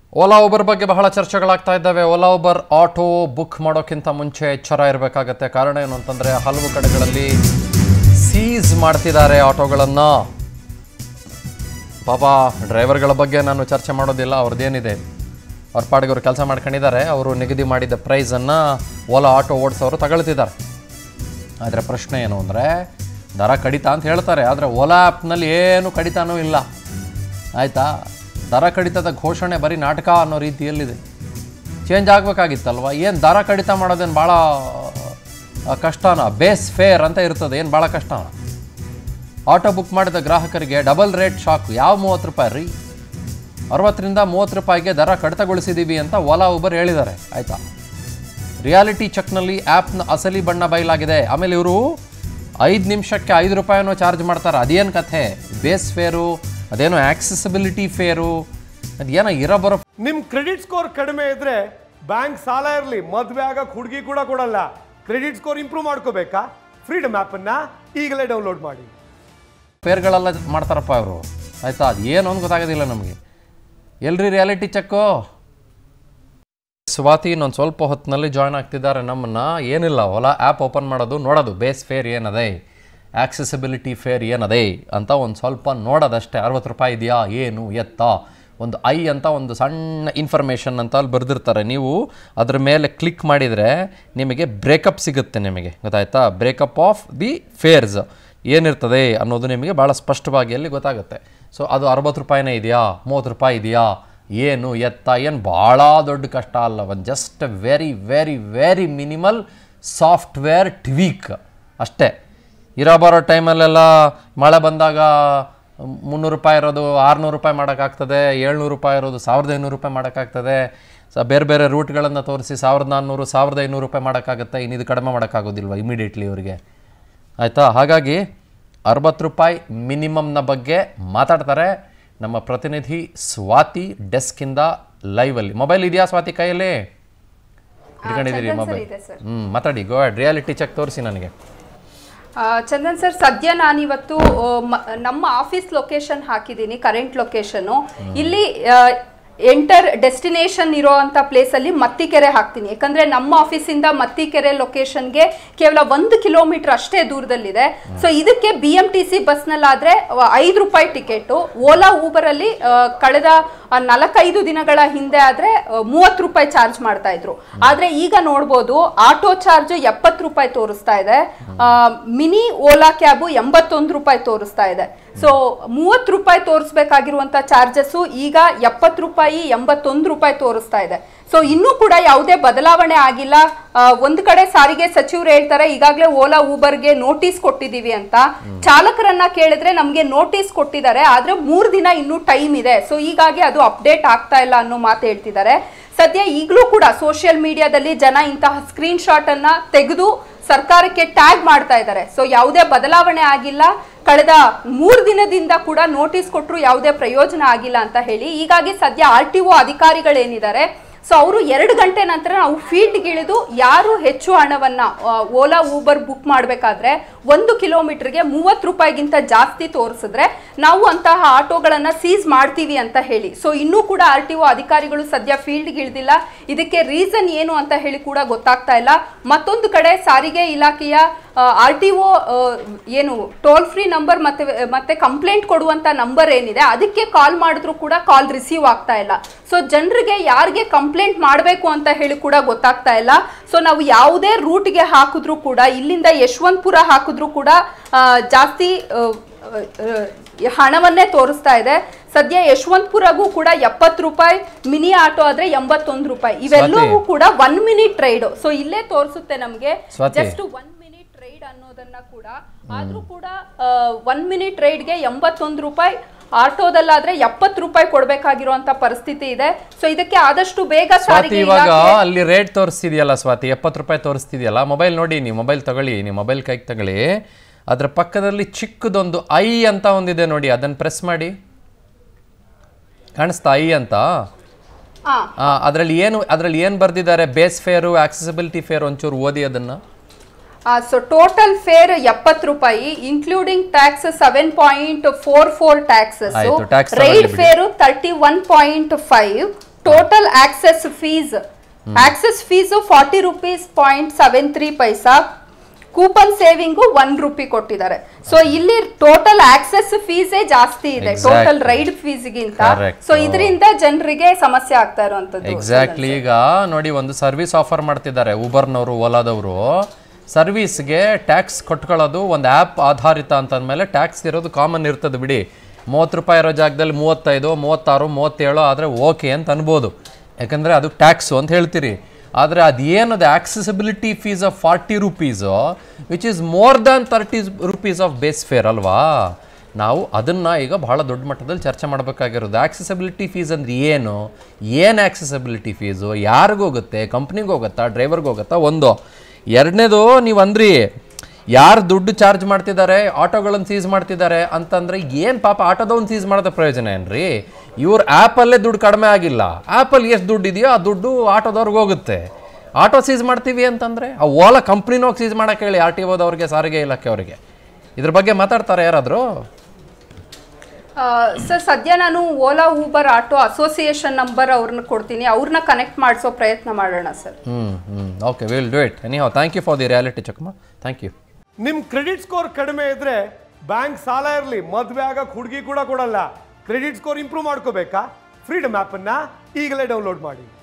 Ola Uber ಬಗ್ಗೆ ಬಹಳ ಚರ್ಚೆಗಳಾಗ್ತಾ ಇದ್ದಾವೆ ಓಲಾ ಉಬರ್ ಆಟೋ ಬುಕ್ ಮಾಡೋಕ್ಕಿಂತ ಮುಂಚೆ ಎಚ್ಚರ ಇರಬೇಕಾಗತ್ತೆ ಕಾರಣ ಏನು ಅಂತಂದರೆ ಹಲವು ಕಡೆಗಳಲ್ಲಿ ಸೀಸ್ ಮಾಡ್ತಿದ್ದಾರೆ ಆಟೋಗಳನ್ನು ಪಾಪ ಡ್ರೈವರ್ಗಳ ಬಗ್ಗೆ ನಾನು ಚರ್ಚೆ ಮಾಡೋದಿಲ್ಲ ಅವ್ರದ್ದೇನಿದೆ ಅವ್ರ ಪಾಡಿಗೆ ಅವ್ರು ಕೆಲಸ ಮಾಡ್ಕೊಂಡಿದ್ದಾರೆ ಅವರು ನಿಗದಿ ಮಾಡಿದ ಪ್ರೈಸನ್ನು ಓಲಾ ಆಟೋ ಓಡಿಸೋರು ತಗೊಳ್ತಿದ್ದಾರೆ ಆದರೆ ಪ್ರಶ್ನೆ ಏನು ಅಂದರೆ ದರ ಕಡಿತ ಅಂತ ಹೇಳ್ತಾರೆ ಆದರೆ ಓಲಾ ಆ್ಯಪ್ನಲ್ಲಿ ಏನು ಕಡಿತಾನೂ ಇಲ್ಲ ಆಯಿತಾ ದರ ಕಡಿತದ ಘೋಷಣೆ ಬರೀ ನಾಟಕ ಅನ್ನೋ ರೀತಿಯಲ್ಲಿದೆ ಚೇಂಜ್ ಆಗಬೇಕಾಗಿತ್ತಲ್ವ ಏನು ದರ ಕಡಿತ ಮಾಡೋದೇನು ಭಾಳ ಆ, ಕಷ್ಟನಾ ಬೇಸ್ ಫೇರ್ ಅಂತ ಇರ್ತದೆ ಏನು ಭಾಳ ಕಷ್ಟನಾ ಆಟೋ ಬುಕ್ ಮಾಡಿದ ಗ್ರಾಹಕರಿಗೆ ಡಬಲ್ ರೇಟ್ ಶಾಕ್ ಯಾವ ಮೂವತ್ತು ರೂಪಾಯಿ ರೀ ಅರವತ್ತರಿಂದ ಮೂವತ್ತು ರೂಪಾಯಿಗೆ ದರ ಕಡಿತಗೊಳಿಸಿದ್ದೀವಿ ಅಂತ ಓಲಾ ಉಬರ್ ಹೇಳಿದ್ದಾರೆ ಆಯಿತಾ ರಿಯಾಲಿಟಿ ಚೆಕ್ನಲ್ಲಿ ಆ್ಯಪ್ನ ಅಸಲಿ ಬಣ್ಣ ಬಯಲಾಗಿದೆ ಆಮೇಲೆ ಇವರು ಐದು ನಿಮಿಷಕ್ಕೆ ಐದು ರೂಪಾಯಿನೂ ಚಾರ್ಜ್ ಮಾಡ್ತಾರೆ ಅದೇನು ಕಥೆ ಬೇಸ್ ಫೇರು ಅದೇನೋ ಆಕ್ಸೆಸಿಬಿಲಿಟಿ ಫೇರು ಅದೇನೋ ಇರೋ ಬರೋ ನಿಮ್ ಕ್ರೆಡಿಟ್ ಸ್ಕೋರ್ ಕಡಿಮೆ ಇದ್ರೆ ಬ್ಯಾಂಕ್ ಸಾಲ ಇರಲಿ ಮದ್ವೆ ಆಗಕ್ ಹುಡುಗಿ ಕೂಡ ಕೊಡಲ್ಲ ಕ್ರೆಡಿಟ್ ಸ್ಕೋರ್ ಇಂಪ್ರೂವ್ ಮಾಡ್ಕೋಬೇಕಾ ಫ್ರೀಡಮ್ ಆಪ್ ಅನ್ನ ಈಗಲೇ ಡೌನ್ಲೋಡ್ ಮಾಡಿ ಫೇರ್ಗಳೆಲ್ಲ ಮಾಡ್ತಾರಪ್ಪ ಅವರು ಆಯಿತಾ ಅದು ಏನು ಅಂತ ಗೊತ್ತಾಗೋದಿಲ್ಲ ನಮಗೆ ಎಲ್ರಿ ರಿಯಾಲಿಟಿ ಚೆಕ್ಕು ಸ್ವಾತಿ ಇನ್ನೊಂದು ಸ್ವಲ್ಪ ಹೊತ್ತಿನಲ್ಲಿ ಜಾಯ್ನ್ ಆಗ್ತಿದ್ದಾರೆ ನಮ್ಮನ್ನು ಏನಿಲ್ಲ ಓಲಾ ಆ್ಯಪ್ ಓಪನ್ ಮಾಡೋದು ನೋಡೋದು ಬೇಸ್ ಫೇರ್ ಏನದೆ ಆಕ್ಸೆಸಿಬಿಲಿಟಿ ಫೇರ್ ಏನದೆ ಅಂತ ಒಂದು ಸ್ವಲ್ಪ ನೋಡೋದಷ್ಟೇ ಅರವತ್ತು ರೂಪಾಯಿ ಇದೆಯಾ ಏನು ಎತ್ತ ಒಂದು ಐ ಅಂತ ಒಂದು ಸಣ್ಣ ಇನ್ಫಾರ್ಮೇಷನ್ ಅಂತ ಅಲ್ಲಿ ಬರೆದಿರ್ತಾರೆ ನೀವು ಅದ್ರ ಮೇಲೆ ಕ್ಲಿಕ್ ಮಾಡಿದರೆ ನಿಮಗೆ ಬ್ರೇಕಪ್ ಸಿಗುತ್ತೆ ನಿಮಗೆ ಗೊತ್ತಾಯ್ತಾ ಬ್ರೇಕಪ್ ಆಫ್ ದಿ ಫೇರ್ಸ್ ಏನಿರ್ತದೆ ಅನ್ನೋದು ನಿಮಗೆ ಭಾಳ ಸ್ಪಷ್ಟವಾಗಿ ಅಲ್ಲಿ ಗೊತ್ತಾಗುತ್ತೆ ಸೊ ಅದು ಅರವತ್ತು ರೂಪಾಯಿನೇ ಇದೆಯಾ ಮೂವತ್ತು ರೂಪಾಯಿ ಇದೆಯಾ ಏನು ಎತ್ತ ಏನು ಭಾಳ ದೊಡ್ಡ ಕಷ್ಟ ಅಲ್ಲ ಒಂದು just very very very minimal software tweak ಅಷ್ಟೇ ಇರೋ ಬರೋ ಟೈಮಲ್ಲೆಲ್ಲ ಮಳೆ ಬಂದಾಗ ಮುನ್ನೂರು ರೂಪಾಯಿ ಇರೋದು ಆರುನೂರು ರೂಪಾಯಿ ಮಾಡೋಕ್ಕಾಗ್ತದೆ ಏಳ್ನೂರು ರೂಪಾಯಿ ಇರೋದು ಸಾವಿರದ ಐನೂರು ರೂಪಾಯಿ ಮಾಡೋಕ್ಕಾಗ್ತದೆ ಸ ಬೇರೆ ಬೇರೆ ರೂಟ್ಗಳನ್ನು ತೋರಿಸಿ ಸಾವಿರದ ನಾನ್ನೂರು ಸಾವಿರದ ಐನೂರು ರೂಪಾಯಿ ಮಾಡೋಕ್ಕಾಗುತ್ತೆ ಇನ್ನು ಇದು ಕಡಿಮೆ ಮಾಡೋಕ್ಕಾಗೋದಿಲ್ವ ಇಮಿಡಿಯೇಟ್ಲಿ ಇವರಿಗೆ ಆಯಿತಾ ಹಾಗಾಗಿ ಅರವತ್ತು ರೂಪಾಯಿ ಮಿನಿಮಮ್ನ ಬಗ್ಗೆ ಮಾತಾಡ್ತಾರೆ ನಮ್ಮ ಪ್ರತಿನಿಧಿ ಸ್ವಾತಿ ಡೆಸ್ಕಿಂದ ಲೈವಲ್ಲಿ ಮೊಬೈಲ್ ಇದೆಯಾ ಸ್ವಾತಿ ಕೈಯಲ್ಲಿ ಇಟ್ಕೊಂಡಿದ್ದೀರಿ ಮೊಬೈಲ್ ಹ್ಞೂ ಮಾತಾಡಿ ಗೋ ರಿಯಾಲಿಟಿ ಚೆಕ್ ತೋರಿಸಿ ನನಗೆ ಆ, ಚಂದನ್ ಸರ್ ಸದ್ಯ ನಾನಿವತ್ತು ಆ, ಮ- ನಮ್ಮ ಆಫೀಸ್ ಲೊಕೇಶನ್ ಹಾಕಿದ್ದೀನಿ ಕರೆಂಟ್ ಲೊಕೇಶನ್ನು ಇಲ್ಲಿ ಎಂಟರ್ ಡೆಸ್ಟಿನೇಷನ್ ಇರೋ ಅಂತ ಪ್ಲೇಸಲ್ಲಿ ಮತ್ತಿಕೆರೆ ಹಾಕ್ತೀನಿ ಯಾಕಂದ್ರೆ ನಮ್ಮ ಆಫೀಸಿಂದ ಮತ್ತಿಕೆರೆ ಲೊಕೇಶನ್ಗೆ ಕೇವಲ ಒಂದು ಕಿಲೋಮೀಟರ್ ಅಷ್ಟೇ ದೂರದಲ್ಲಿದೆ ಸೊ ಇದಕ್ಕೆ ಬಿ ಎಂ ಟಿ ಸಿ ಬಸ್ನಲ್ಲಾದ್ರೆ ಐದು ರೂಪಾಯಿ ಟಿಕೆಟು ಓಲಾ ಊಬರಲ್ಲಿ ಆ, ಕಳೆದ ಆ, ನಾಲ್ಕೈದು ದಿನಗಳ ಹಿಂದೆ ಆದ್ರೆ ಮೂವತ್ತು ರೂಪಾಯಿ ಚಾರ್ಜ್ ಮಾಡ್ತಾ ಇದ್ರು ಆದ್ರೆ ಈಗ ನೋಡ್ಬೋದು ಆಟೋ ಚಾರ್ಜ್ ಎಪ್ಪತ್ತು ರೂಪಾಯಿ ತೋರಿಸ್ತಾ ಇದೆ ಆ, ಮಿನಿ ಓಲಾ ಕ್ಯಾಬು ಎಂಬತ್ತೊಂದು ರೂಪಾಯಿ ತೋರಿಸ್ತಾ ಇದೆ ಸೊ ಮೂವತ್ತು ರೂಪಾಯಿ ತೋರಿಸ್ಬೇಕಾಗಿರುವಂತ ಚಾರ್ಜಸ್ಸು ಈಗ ಎಪ್ಪತ್ತು ರೂಪಾಯಿ ಎಂಬತ್ತೊಂದು ರೂಪಾಯಿ ತೋರಿಸ್ತಾ ಇದೆ ಸೊ ಇನ್ನೂ ಕೂಡ ಯಾವುದೇ ಬದಲಾವಣೆ ಆಗಿಲ್ಲ ಆ, ಒಂದು ಕಡೆ ಸಾರಿಗೆ ಸಚಿವರು ಹೇಳ್ತಾರೆ ಈಗಾಗಲೇ ಓಲಾ ಊಬರ್ಗೆ ನೋಟಿಸ್ ಕೊಟ್ಟಿದ್ದೀವಿ ಅಂತ ಚಾಲಕರನ್ನ ಕೇಳಿದ್ರೆ ನಮಗೆ ನೋಟಿಸ್ ಕೊಟ್ಟಿದ್ದಾರೆ ಆದ್ರೆ ಮೂರು ದಿನ ಇನ್ನೂ ಟೈಮ್ ಇದೆ ಸೊ ಹೀಗಾಗಿ ಅದು ಅಪ್ಡೇಟ್ ಆಗ್ತಾ ಇಲ್ಲ ಅನ್ನೋ ಮಾತು ಹೇಳ್ತಿದ್ದಾರೆ ಸದ್ಯ ಈಗಲೂ ಕೂಡ ಸೋಷಿಯಲ್ ಮೀಡಿಯಾದಲ್ಲಿ ಜನ ಇಂತಹ ಸ್ಕ್ರೀನ್ ಶಾಟ್ ಅನ್ನ ತೆಗೆದು ಸರ್ಕಾರಕ್ಕೆ ಟ್ಯಾಗ್ ಮಾಡ್ತಾ ಇದ್ದಾರೆ ಸೊ ಯಾವುದೇ ಬದಲಾವಣೆ ಆಗಿಲ್ಲ ಕಳೆದ ಮೂರು ದಿನದಿಂದ ಕೂಡ ನೋಟಿಸ್ ಕೊಟ್ಟರು ಯಾವುದೇ ಪ್ರಯೋಜನ ಆಗಿಲ್ಲ ಅಂತ ಹೇಳಿ ಹೀಗಾಗಿ ಸದ್ಯ ಆರ್ ಟಿ ಒ ಅಧಿಕಾರಿಗಳೇನಿದ್ದಾರೆ ಸೊ ಅವರು ಎರಡು ಗಂಟೆ ನಂತರ ನಾವು ಫೀಲ್ಡ್ಗೆ ಇಳಿದು ಯಾರು ಹೆಚ್ಚು ಹಣವನ್ನ ಆ, ಓಲಾ ಊಬರ್ ಬುಕ್ ಮಾಡಬೇಕಾದ್ರೆ ಒಂದು ಕಿಲೋಮೀಟರ್ಗೆ ಮೂವತ್ತು ರೂಪಾಯಿಗಿಂತ ಜಾಸ್ತಿ ತೋರಿಸಿದ್ರೆ ನಾವು ಅಂತಹ ಆಟೋಗಳನ್ನ ಸೀಸ್ ಮಾಡ್ತೀವಿ ಅಂತ ಹೇಳಿ ಸೊ ಇನ್ನೂ ಕೂಡ ಆರ್ ಟಿ ಒ ಅಧಿಕಾರಿಗಳು ಸದ್ಯ ಫೀಲ್ಡ್ಗೆ ಇಳಿದಿಲ್ಲ ಇದಕ್ಕೆ ರೀಸನ್ ಏನು ಅಂತ ಹೇಳಿ ಕೂಡ ಗೊತ್ತಾಗ್ತಾ ಇಲ್ಲ ಮತ್ತೊಂದು ಕಡೆ ಸಾರಿಗೆ ಇಲಾಖೆಯ ಆರ್ ಟಿ ಒ ಏನು ಟೋಲ್ ಫ್ರೀ ನಂಬರ್ ಮತ್ತೆ ಮತ್ತೆ ಕಂಪ್ಲೇಂಟ್ ಕೊಡುವಂತ ನಂಬರ್ ಏನಿದೆ ಅದಕ್ಕೆ ಕಾಲ್ ಮಾಡಿದ್ರು ಕೂಡ ಕಾಲ್ ರಿಸೀವ್ ಆಗ್ತಾ ಇಲ್ಲ ಸೊ ಜನರಿಗೆ ಯಾರಿಗೆ ಕಂಪ್ಲೇಂಟ್ ಮಾಡಬೇಕು ಅಂತ ಹೇಳಿ ಕೂಡ ಗೊತ್ತಾಗ್ತಾ ಇಲ್ಲ ಸೊ ನಾವು ಯಾವುದೇ ರೂಟ್ಗೆ ಹಾಕಿದ್ರು ಕೂಡ ಇಲ್ಲಿಂದ ಯಶವಂತಪುರ ಹಾಕಿದ್ರು ಕೂಡ ಆ, ಜಾಸ್ತಿ ಆ, ಆ, ಹಣವನ್ನೇ ತೋರಿಸ್ತಾ ಇದೆ ಸದ್ಯ ಯಶವಂತಪುರಗೂ ಕೂಡ ಎಪ್ಪತ್ತು ರೂಪಾಯಿ ಮಿನಿ ಆಟೋ ಆದ್ರೆ ಎಂಬತ್ತೊಂದು ರೂಪಾಯಿ ಇವೆಲ್ಲವೂ ಕೂಡ ಒನ್ ಮಿನಿಟ್ ರೈಡ್ ಸೊ ಇಲ್ಲೇ ತೋರಿಸುತ್ತೆ ನಮಗೆ Swati. Just one minute ride ಅನ್ನೋದನ್ನ ಕೂಡ ಆದ್ರೂ ಕೂಡ ಒನ್ ಮಿನಿಟ್ ರೈಡ್ಗೆ ಎಂಬತ್ತೊಂದು ರೂಪಾಯಿ ಆಟೋದಲ್ಲಾದ್ರೆ ಎಪ್ಪತ್ತು ರೂಪಾಯಿ ಕೊಡ್ಬೇಕಾಗಿರುವಂತ ಪರಿಸ್ಥಿತಿ ಇದೆ ಸೊ ಇದಕ್ಕೆ ಆದಷ್ಟು ಬೇಗ ಸ್ವಾತಿ ಸಾರಿಗೆ ಇವಾಗ ಇಲಾಖೆ ಅಲ್ಲಿ ರೇಟ್ ತೋರಿಸ್ತಿದೆಯಲ್ಲ ಸ್ವಾತಿ ಎಪ್ಪತ್ತು ರೂಪಾಯಿ ತೋರಿಸ್ತಿದೆಯಲ್ಲ ಮೊಬೈಲ್ ನೋಡಿ ನೀವು ಮೊಬೈಲ್ ತಗೊಳ್ಳಿ ನೀವು ಮೊಬೈಲ್ ಕೈಗೆ ತಗೊಳ್ಳಿ ಅದ್ರ ಪಕ್ಕದಲ್ಲಿ ಚಿಕ್ಕದೊಂದು ಐ ಅಂತ ಒಂದಿದೆ ನೋಡಿ ಅದನ್ನು ಪ್ರೆಸ್ ಮಾಡಿ ಕಾಣಿಸ್ತಾ ಐ ಅಂತ ಹಾ ಅದರಲ್ಲಿ ಏನು ಅದರಲ್ಲಿ ಏನು ಬರ್ದಿದ್ದಾರೆ ಬೇಸ್ ಫೇರು ಆಕ್ಸೆಸಿಬಿಲಿಟಿ ಫೇರ್ ಒಂಚೂರು ಓದಿ ಅದನ್ನು ಸೊ ಟೋಟಲ್ ಫೇರ್ ಎಪ್ಪತ್ತು ರೂಪಾಯಿ including tax seven point four four taxes ಆಯ್ತು, tax ರೈಡ್ ತಗೊಳ್ಳಿ ಬಿಡಿ. Fare thirty one point five total access fees access fees forty rupees point seven three paisa coupon saving one rupee ಕೊಟ್ಟಿದ್ದಾರೆ so ಇಲ್ಲಿ total access ಫೀಸೇ ಜಾಸ್ತಿ ಇದೆ Exactly. Total ride ಫೀಸ್ಗಿಂತ Correct. So ಇದರಿಂದ ಜನರಿಗೆ ಸಮಸ್ಯೆ ಆಗ್ತಾ ಇರುವಂತದ್ದು ಎಕ್ಸಾಕ್ಟ್ಲಿ ಈಗ ನೋಡಿ ಒಂದು ಸರ್ವಿಸ್ ಆಫರ್ ಮಾಡ್ತಿದ್ದಾರೆ ಊಬರ್ನವರು ಓಲಾದವರು ಸರ್ವಿಸ್ಗೆ ಟ್ಯಾಕ್ಸ್ ಕೊಟ್ಕೊಳ್ಳೋದು ಒಂದು ಆ್ಯಪ್ ಆಧಾರಿತ ಅಂತಂದಮೇಲೆ ಟ್ಯಾಕ್ಸ್ ಇರೋದು ಕಾಮನ್ ಇರ್ತದೆ ಬಿಡಿ ಮೂವತ್ತು ರೂಪಾಯಿ ಇರೋ ಜಾಗದಲ್ಲಿ ಮೂವತ್ತೈದು ಮೂವತ್ತಾರು ಮೂವತ್ತೇಳು ಆದರೆ ಓಕೆ ಅಂತ ಅನ್ಬೋದು ಯಾಕಂದರೆ ಅದು ಟ್ಯಾಕ್ಸು ಅಂತ ಹೇಳ್ತೀರಿ ಆದರೆ ಅದೇನದು accessibility fees of forty rupees which is more than thirty rupees of base fare ಅಲ್ವಾ ನಾವು ಅದನ್ನು ಈಗ ಬಹಳ ದೊಡ್ಡ ಮಟ್ಟದಲ್ಲಿ ಚರ್ಚೆ ಮಾಡಬೇಕಾಗಿರೋದು ಆಕ್ಸೆಸಿಬಿಲಿಟಿ ಫೀಸ್ ಅಂದ್ರೆ ಏನು ಏನು ಆಕ್ಸೆಸಿಬಿಲಿಟಿ ಫೀಸು ಯಾರಿಗೂ ಹೋಗುತ್ತೆ ಕಂಪ್ನಿಗೆ ಹೋಗುತ್ತಾ ಡ್ರೈವರ್ಗೆ ಹೋಗುತ್ತಾ ಒಂದು ಎರಡನೇದು ನೀವು ಅಂದ್ರಿ ಯಾರು ದುಡ್ಡು ಚಾರ್ಜ್ ಮಾಡ್ತಿದ್ದಾರೆ ಆಟೋಗಳನ್ನು ಸೀಸ್ ಮಾಡ್ತಿದ್ದಾರೆ ಅಂತಂದ್ರೆ ಏನು ಪಾಪ ಆಟೋದವ್ನು ಸೀಸ್ ಮಾಡೋದ ಪ್ರಯೋಜನ ಏನ್ರಿ ಇವ್ರ ಆ್ಯಪಲ್ಲೇ ದುಡ್ಡು ಕಡಿಮೆ ಆಗಿಲ್ಲ ಆ್ಯಪಲ್ಲಿ ಎಷ್ಟು ದುಡ್ಡು ಇದೆಯೋ ಆ ದುಡ್ಡು ಆಟೋದವ್ರಿಗೆ ಹೋಗುತ್ತೆ ಆಟೋ ಸೀಸ್ ಮಾಡ್ತೀವಿ ಅಂತಂದರೆ ಆ ಓಲಾ ಕಂಪ್ನಿನೋಗಿ ಸೀಸ್ ಮಾಡೋಕೆ ಹೇಳಿ ಆರ್ ಟಿ ಓದವ್ರಿಗೆ ಸಾರಿಗೆ ಇಲಾಖೆ ಅವರಿಗೆ ಇದ್ರ ಬಗ್ಗೆ ಮಾತಾಡ್ತಾರೆ ಯಾರಾದರೂ ಸರ್ ಸದ್ಯ ನಾನು Ola Uber auto association number ಅವ್ರನ್ನ ಕೊಡ್ತೀನಿ ಅವ್ರನ್ನ ಕನೆಕ್ಟ್ ಮಾಡಿಸೋ ಪ್ರಯತ್ನ ಮಾಡೋಣ ಸರ್ ಹ್ಞೂ ಹ್ಞೂ okay will do it anyhow thank you for the reality ಚಕಮ್ಮ ಥ್ಯಾಂಕ್ ಯು ನಿಮ್ ಕ್ರೆಡಿಟ್ ಸ್ಕೋರ್ ಕಡಿಮೆ ಇದ್ರೆ ಬ್ಯಾಂಕ್ ಸಾಲ ಇರಲಿ ಮದ್ವೆ ಆಗಕ್ ಹುಡುಗಿ ಕೂಡ ಕೊಡಲ್ಲ ಕ್ರೆಡಿಟ್ ಸ್ಕೋರ್ ಇಂಪ್ರೂವ್ ಮಾಡ್ಕೋಬೇಕಾ ಫ್ರೀಡಮ್ ಆಪ್ ಅನ್ನ ಈಗಲೇ ಡೌನ್ಲೋಡ್ ಮಾಡಿ